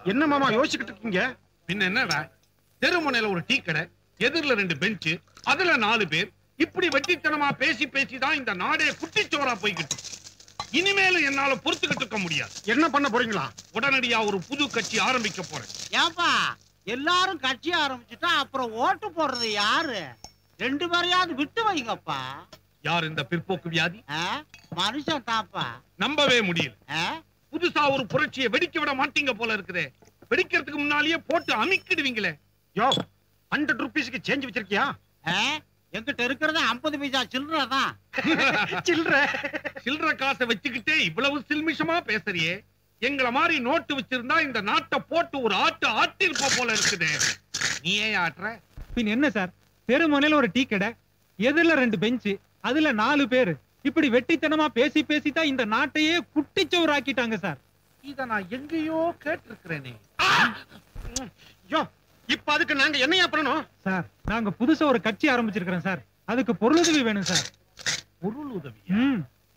என்ன மாமா யோசிச்சுக்கிட்டு இருக்கீங்க பின்ன என்னடா தெருமுனையில ஒரு டீ கடை எதிரில ரெண்டு பெஞ்ச் அதுல நாலு பேர் இப்படி வெட்டித்தனமா பேசி பேசி தான் இந்த நாடே குட்டிச்சோரா போய்கிட்டு இருக்கு. இனிமேலும் என்னால பொறுத்துக்கிட்டு இருக்க முடியாது என்ன பண்ண போறீங்களா உடனடியா ஒரு புது கட்சி ஆரம்பிக்க போறேன் ஏப்பா எல்லாரும் கட்சி ஆரம்பிச்சுட்டா அப்புறம் ஓட்டு போடுறது யாரு ரெண்டு பேரையாவது விட்டு வைங்கப்பா யார் இந்த பிற்போக்கு வியாதி ஆ? மனுஷன் தாப்பா நம்பவே முடியல ஆ? புதுசா ஒரு புரட்சியை வெடிக்க விட மாட்டீங்க போல இருக்குதே வெடிக்கிறதுக்கு முன்னாலேயே போட்டு அமிக்கிடுவீங்களே யோ ஹண்ட்ரட் ருபீஸ்க்கு சேஞ்ச் வச்சிருக்கியா ஆ? என்கிட்ட இருக்கிறது ஐம்பது பைசா சில்லற தான் சில்ற சில்லற காசை வச்சுக்கிட்டே இவ்வளவு சில்மிஷமா பேசுறியே எங்கள மாதிரி நோட்டு வச்சிருந்தா இந்த நாட்டை போட்டு ஒரு ஆட்டு ஆட்டிருப்ப போல இருக்குதே நீ ஏன் ஆட்டுற பின் என்ன சார் தெருமுனையில ஒரு டீ கடை எதிரில ரெண்டு பெஞ்சு அதுல நாலு பேரு இப்படி வெட்டித்தனமா பேசி பேசி தான் இந்த நாட்டையே குட்டிச்சோறு ஆக்கிட்டாங்க சார் இத நான் எங்கேயோ கேட்டிருக்கிறேனே யோ இப்ப அதுக்கு நாங்க என்னையா பண்ணணும் சார் நாங்க புதுசா ஒரு கட்சி ஆரம்பிச்சிருக்கிறோம் சார் அதுக்கு பொருளுதவி வேணும் சார் பொருள் உதவி ம்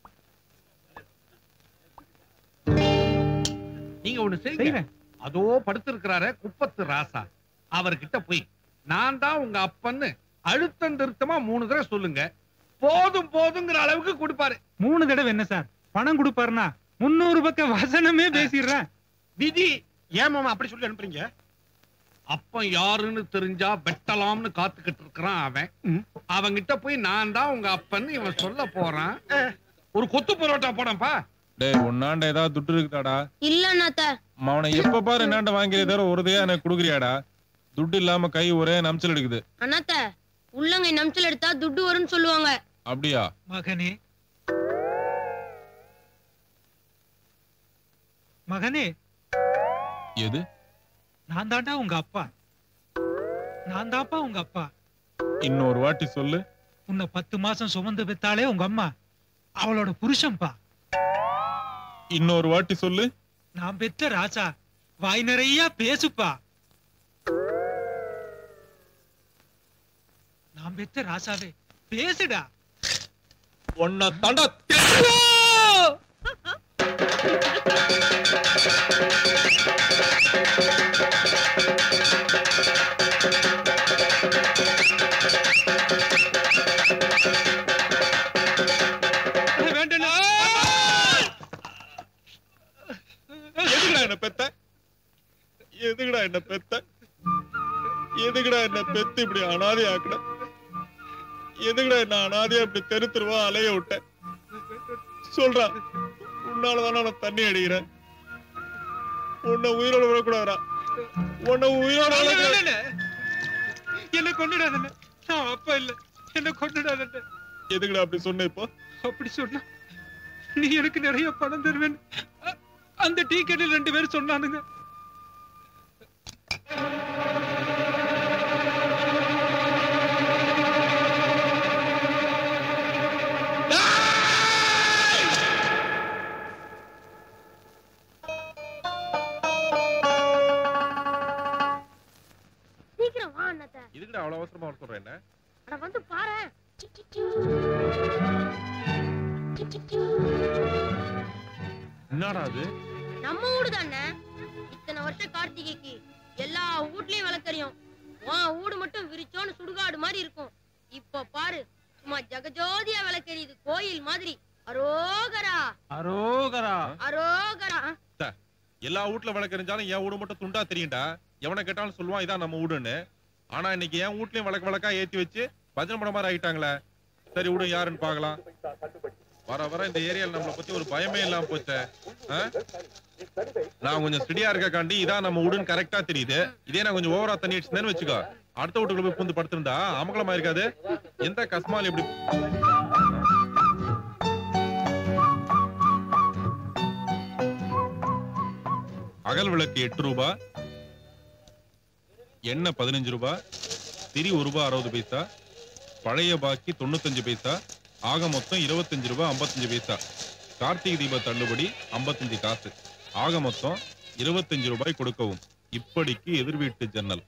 நீங்க ஒண்ணு செய்யுங்க செய்யறேன் அதோ படுத்திருக்கிறாரே குப்பத்து ராசா அவர்கிட்ட போய் நான் தான் உங்க அப்பன்னு அழுத்தம் திருத்தமா மூணு தடவை சொல்லுங்க போதும் போதுங்கிற அளவுக்கு கொடுப்பாரு மூணு தடவை என்ன சார் பணம் கொடுப்பாருன்னா முன்னூறு பக்கம் வசனமே பேசிடுறேன் விதி ஏன் மாமா அப்படி சொல்லி அனுப்புறீங்க அப்பன் யாருன்னு தெரிஞ்சா வெட்டலாம்னு காத்துக்கிட்டு இருக்கிறான் அவன் ம். அவன்கிட்ட போய் நான் தான் உங்க அப்பன்னு இவன் சொல்ல போறான் ஒரு கொத்து பரோட்டா போடப்பா டேய் உன்னாண்ட ஏதாவது துட்டு இருக்குதாடா இல்ல அண்ணாத்த அவனை எப்ப பாரு என்னாண்ட வாங்கிறே தவிர ஒருதையா எனக்கு குடுக்குறியாடா துட்டு இல்லாம கை ஒரே நம்சல் எடுக்குது அண்ணாத்த உள்ளங்கை நம்ச்சல் எடுத்தா துட்டு வரும்னு சொல்லுவாங்க அப்படியா மகனே மகனே எது நான் தாண்டா உங்க அப்பா நான் தான்ப்பா உங்க அப்பா இன்னொரு வாட்டி சொல்லு உன்னை பத்து மாசம் சுமந்து பெத்தாலே உங்க அம்மா அவளோட புருஷன்பா இன்னொரு வாட்டி சொல்லு நான் பெத்த ராஜா வாய் நிறைய பேசுப்பா நான் பெத்த ராசாவே பேசுடா உன்னை தாண்டா வேண்டாம் எதுக்குடா என்ன பெத்த எதுக்குடா என்ன பெத்த எதுக்குடா என்ன பெத்து இப்படி அனாதை ஆக்குன எதுக்குடா என்ன அனாதையா இப்படி தெரு தெருவா அலைய விட்ட சொல்றா உன்னாலதானே நான் தண்ணி அடிக்கிறேன் உன்னை உயிரோட விடக்கூடாதா உன்னை உயிரோட விடக்கூடாது. என்ன கொண்டுடாதண்ண நான் அப்பா இல்ல என்ன கொண்டுடாதண்ண எதுக்குடா அப்படி சொன்ன இப்போ அப்படி சொன்னா நீ எனக்கு நிறைய பணம் தருவேன் அ- அந்த டீ கடையில் ரெண்டு பேரும் சொன்னானுங்க சீக்கிரம் வா அண்ணாத்த இதுக்குடா அவ்வளவு அவசரமா வர சொல்றேன் என்ன அட வந்து பாரு என்னடா அது நம்ம வீடு தானே இத்தனை வருஷம் கார்த்திகைக்கு எல்லா வீட்லயும் விளக்கறியும் உன் வீடு மட்டும் விரிச்சோன்னு சுடுகாடு மாதிரி இருக்கும் இப்ப பாரு சும்மா ஜெகஜோதியா விளக்கறியுது கோயில் மாதிரி அரோகரா அரோகரா அரோகரா எல்லா வீட்ல விளக்கு எரிஞ்சாலும் என் வீடு மட்டும் துண்டா தெரியும்டா எவனை கேட்டாலும் சொல்லுவான் இதான் நம்ம வீடுன்னு ஆனா இன்னைக்கு என் வீட்லயும் விளக்கு விளக்கா ஏத்தி வச்சு பஜனை படம் மாதிரி ஆயிட்டாங்களே சரி விடு யாருன்னு பார்க்கலாம் வர வர இந்த ஏரியால நம்மளை பத்தி ஒரு பயமே இல்லாம போச்சே ஆ? நான் கொஞ்சம் ஸ்டடியா இருக்கக்காண்டி இதான் நம்ம வீடுன்னு கரெக்டா தெரியுது இதே நான் கொஞ்சம் ஓவரா தண்ணி அடிச்சுன்னு வச்சுக்கோ அடுத்த வீட்டுக்குள்ள போய் புந்து படுத்திருந்தா அமங்கலமா இருக்காது எந்த கஸ்மால் இப்படி அகல் விளக்கு எட்டு ரூபா எண்ணெய் பதினஞ்சு ரூபா திரி ஒரு ரூபா அறுபது பைசா பழைய பாக்கி தொண்ணூத்தஞ்சு பைசா ஆக மொத்தம் இருபத்தஞ்சு ரூபா ஐம்பத்தஞ்சு பைசா கார்த்திகை தீப தள்ளுபடி ஐம்பத்தஞ்சு காசு ஆக மொத்தம் இருபத்தஞ்சு ரூபாய் கொடுக்கவும் இப்படிக்கு எதிர் வீட்டு ஜன்னல்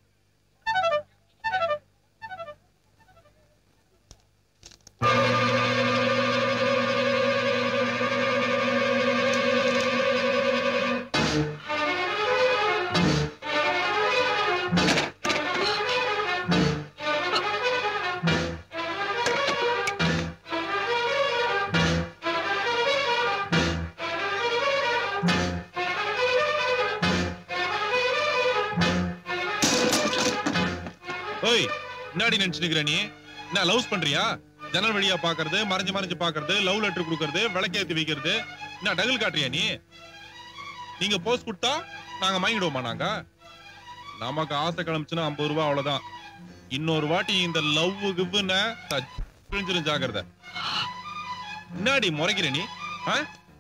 ஓய் என்னடி நினைச்சுக்கிற நீ என்ன லவ்ஸ் பண்றியா ஜன்னல் வழியா பாக்குறது மறைஞ்சு மறைஞ்சு பாக்குறது லவ் லெட்டர் கொடுக்கறது விளக்கேத்தி வைக்கிறது என்ன டகுல் காட்டுறியா நீ நீங்க போஸ்ட் கொடுத்தா நாங்க வாங்கிடுவோமா நாங்க நமக்கு ஆசை கிளம்பிச்சுன்னா ஐம்பது ரூபாய் அவ்வளவுதான் இன்னொரு வாட்டி இந்த லவ் கிவ்னு கிழிஞ்சிரும் ஜாக்கிரதை என்னடி முறைக்கிற நீ ஆ?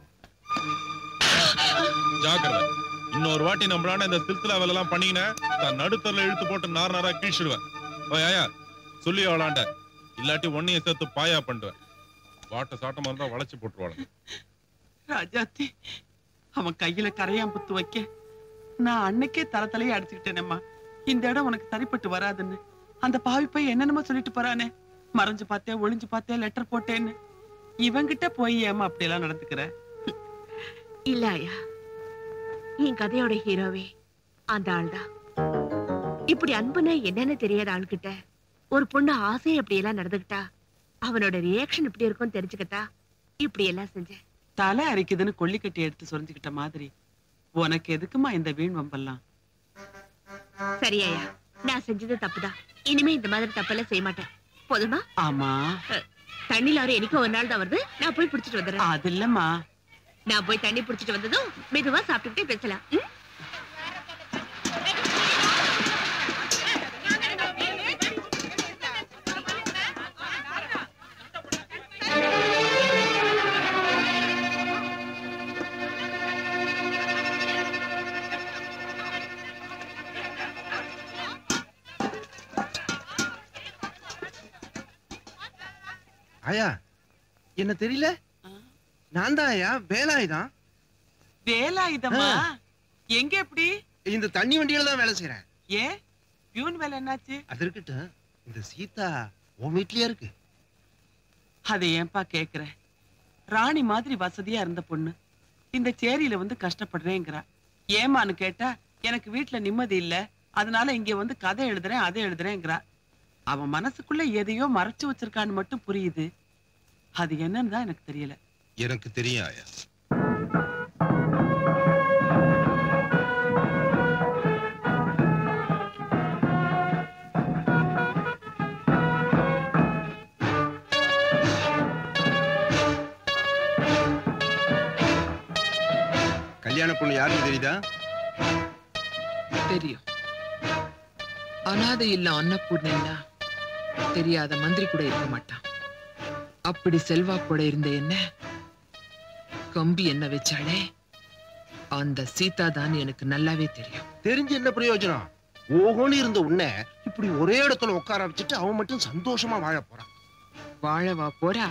ஜாக்கிரதை இன்னொரு வாட்டி நம்மளான இந்த சில்சிலா வேலை எல்லாம் பண்ணீங்கன்னா நான் நடுத்தரில் இழுத்து போட்டு நார் நாரா கீழ்ச்சிடுவேன் ஓ ஆயா சொல்லி அவளாண்ட இல்லாட்டி ஒன்னையும் சேர்த்து பாயா பண்ணுவேன் வாட்ட சாட்டமா இருந்தா வளைச்சு போட்டுருவாங்க ராஜாத்தி அவன் கையில கரையான் புத்து வைக்க நான் அன்னைக்கே தல தலையே அடிச்சுக்கிட்டேனேம்மா இந்த இடம் உனக்கு சரிப்பட்டு வராதுன்னு அந்த பாவி போய் என்னென்னமோ சொல்லிட்டு போறானே மறைஞ்சு பார்த்தேன் ஒளிஞ்சு பார்த்தேன் லெட்டர் போட்டேன்னு இவங்கிட்ட போய் ஏமா அப்படியெல்லாம் நடந்துக்கிற இல்ல ஐயா என் கதையோட ஹீரோவே அந்த ஆள்தான் இப்படி அன்புனா என்னன்னு தெரியாத ஆள்கிட்ட ஒரு பொண்ணு ஆசை அப்படி எல்லாம் நடந்துக்கிட்டா அவனோட ரியாக்ஷன் இப்படி இருக்கும் தெரிஞ்சுக்கிட்டா இப்படி எல்லாம் செஞ்சேன் தலை அரிக்குதுன்னு கொல்லிக்கட்டி எடுத்து சொரிஞ்சுக்கிட்ட மாதிரி உனக்கு எதுக்குமா இந்த வீண் வம்பெல்லாம் சரி ஐயா நான் செஞ்சது தப்புதான் இனிமே இந்த மாதிரி தப்பெல்லாம் செய்ய மாட்டேன் போதுமா ஆமா தண்ணி லாரி எனக்கு ஒரு நாள் தான் வருது நான் போய் பிடிச்சிட்டு வந்துடுறேன் அது இல்லம்மா நான் போய் தண்ணி பிடிச்சிட்டு வந்ததும் மெதுவா சாப்பிட்டுக்கிட்டே பேசலாம் ம்? ஆயா என்ன தெரியல நான் தான் ஆயா வேலாய் தான் வேலாயுதமா எங்க எப்படி இந்த தண்ணி வண்டியில தான் வேலை செய்யறேன் ஏன் பியூன் வேலை என்னாச்சு அது இருக்கட்டும் இந்த சீதா உன் வீட்லயே இருக்கு அதை ஏன்பா கேக்குற ராணி மாதிரி வசதியா இருந்த பொண்ணு இந்த சேரியில வந்து கஷ்டப்படுறேங்கிறா ஏமான்னு கேட்டா எனக்கு வீட்டுல நிம்மதி இல்ல அதனால இங்க வந்து கதை எழுதுறேன் அதை எழுதுறேங்கிறா அவன் மனசுக்குள்ள எதையோ மறைச்சு வச்சிருக்கான்னு மட்டும் புரியுது அது என்னன்னு தான் எனக்கு தெரியல எனக்கு தெரியும் ஆயா கல்யாண பொண்ணு யாருன்னு தெரியுதா தெரியும் அனாதை இல்ல அன்னபூர்ணா தெரியாத மந்திரி கூட இருக்க மாட்டான் அப்படி செல்வாக்கோட இருந்த என்ன கம்பி என்ன வச்சாளே அந்த சீதா தான் எனக்கு நல்லாவே தெரியும் தெரிஞ்சு என்ன பிரயோஜனம் ஓஹோன்னு இருந்த உன்னை இப்படி ஒரே இடத்துல உட்கார வச்சுட்டு அவன் மட்டும் சந்தோஷமா வாழ போறான் வாழவா போறா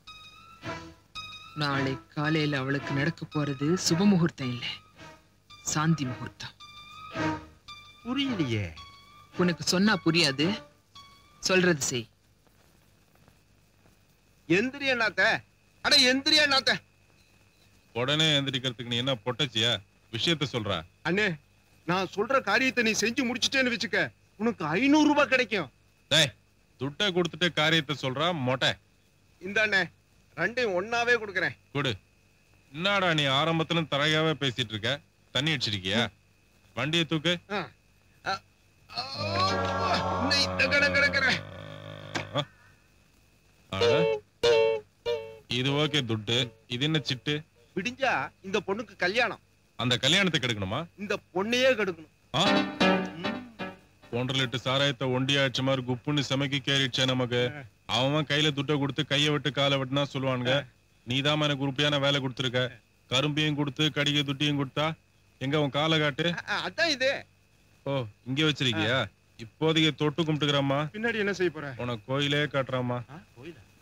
நாளை காலையில அவளுக்கு நடக்க போறது சுப முகூர்த்தம் இல்ல சாந்தி முகூர்த்தம் புரியலையே உனக்கு சொன்னா புரியாது சொல்றது செய் எந்திரி அண்ணாத்த அட எந்திரி அண்ணாத்த உடனே எந்திரிக்கிறதுக்கு நீ என்ன பொட்டச்சியா விஷயத்த சொல்ற அண்ணே நான் சொல்ற காரியத்தை நீ செஞ்சு முடிச்சிட்டேன்னு வச்சுக்க உனக்கு ஐநூறு ரூபாய் கிடைக்கும் டேய் துட்டை கொடுத்துட்டு காரியத்தை சொல்றா மொட்டை இந்த அண்ணே ரெண்டையும் ஒன்னாவே கொடுக்குறேன் கொடு என்னடா நீ ஆரம்பத்துல இருந்து தரையாவே பேசிட்டு இருக்க தண்ணி அடிச்சிருக்கியா வண்டியை தூக்கு இன்னும் இந்த கடன் கிடக்குறேன் ஆ. அட. இது ஓகே துட்டு இது என்ன சிட்டு விடிஞ்சா இந்த பொண்ணுக்கு கல்யாணம் அந்த கல்யாணத்துக்கு எடுக்கணுமா இந்த பொண்ணையே கெடுக்கணும் ஆ? ஒன்றரை லிட்டர் சாராயத்தை ஒண்டி ஆயிடுச்ச மாதிரி குப்புன்னு செமைக்கு கேறிடுச்சே நமக்கு அவன் கையில துட்டை கொடுத்து கையை விட்டு காலை விட்டுனா சொல்லுவானுங்க நீதான் எனக்கு உருப்படியான வேலை கொடுத்துருக்க கரும்பையும் கொடுத்து கடிகை துட்டியும் கொடுத்தா எங்க உன் காலை காட்டு அ- அ- அதான் இது ஓ இங்க வச்சிருக்கியா இப்போதைக்கு தொட்டு கும்பிட்டுக்கிறம்மா பின்னாடி என்ன செய்ய போற உனக்கு கோயிலே காட்டுறாம்மா கோயிலா